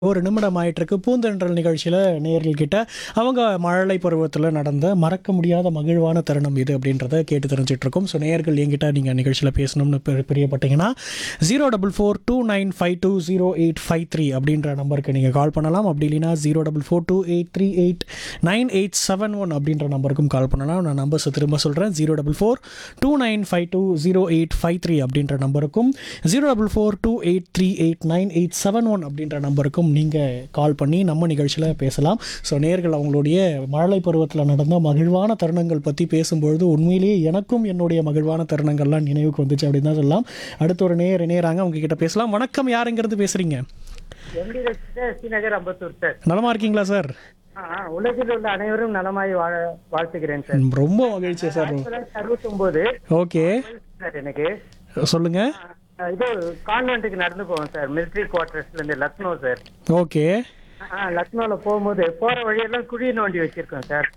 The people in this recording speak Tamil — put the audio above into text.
ஒரு நிமிடம் ஆயிட்டிருக்கு பூந்தென்றல் நிகழ்ச்சியில் நேயர்கள் கிட்ட அவங்க மழலை பருவத்தில் நடந்த மறக்க முடியாத மகிழ்வான தருணம் இது அப்படின்றத கேட்டு தெரிஞ்சிட்டு இருக்கோம் ஸோ நேயர்கள் என்கிட்ட நீங்கள் நிகழ்ச்சியில் பேசணும்னு பிரி- பிரியப்பட்டீங்கன்னா zero double four two nine five two zero eight five three அப்படின்ற நம்பருக்கு நீங்கள் கால் பண்ணலாம் அப்படி இல்லைன்னா zero double four two eight three eight nine eight seven one அப்படின்ற நம்பருக்கும் கால் பண்ணலாம் நான் நம்பர்ஸ் திரும்ப சொல்கிறேன் zero double four two nine five two zero eight five three அப்படின்ற நம்பருக்கும் zero double four two eight three eight nine eight seven one அப்படின்ற நம்பருக்கும் நீங்கள் கால் பண்ணி நம்ம நிகழ்ச்சியில் பேசலாம் ஸோ நேர்கள் அவங்களுடைய மழலை பருவத்தில் நடந்த மகிழ்வான தருணங்கள் பற்றி பேசும்பொழுது உண்மையிலேயே எனக்கும் என்னுடைய மகிழ்வான தருணங்கள்லாம் நினைவுக்கு வந்துச்சு அப்படின்னு தான் சொல்லலாம் அடுத்த ஒரு நேர் இணையறாங்க அவங்க கிட்ட பேசலாம் வணக்கம் யாருங்கிறது பேசுகிறீங்க எம்பி ரசிகர் ஸ்ரீநகர் அம்பத்தூர் சார் நலமா இருக்கீங்களா சார் ஆ, ஆ, உலகில் உள்ள அனைவரும் நலமாய் வாழ வாழ்த்துகிறேன் சார் ரொம்ப மகிழ்ச்சி சார் ஆயிரத்தி தொள்ளாயிரத்தி அறுபத்தி ஒன்பது ஓகே சார் எனக்கு சொல்லுங்கள் ஆ, இது கான்வென்ட்டுக்கு நடந்து போவோம் சார் மிலிட்ரி குவார்டர்ஸ்ல இருந்து லக்னோ சார் ஓகே ஆ, லக்னோல போகும்போது போற வழியெல்லாம் குழி நோண்டி வச்சிருக்கோம் சார்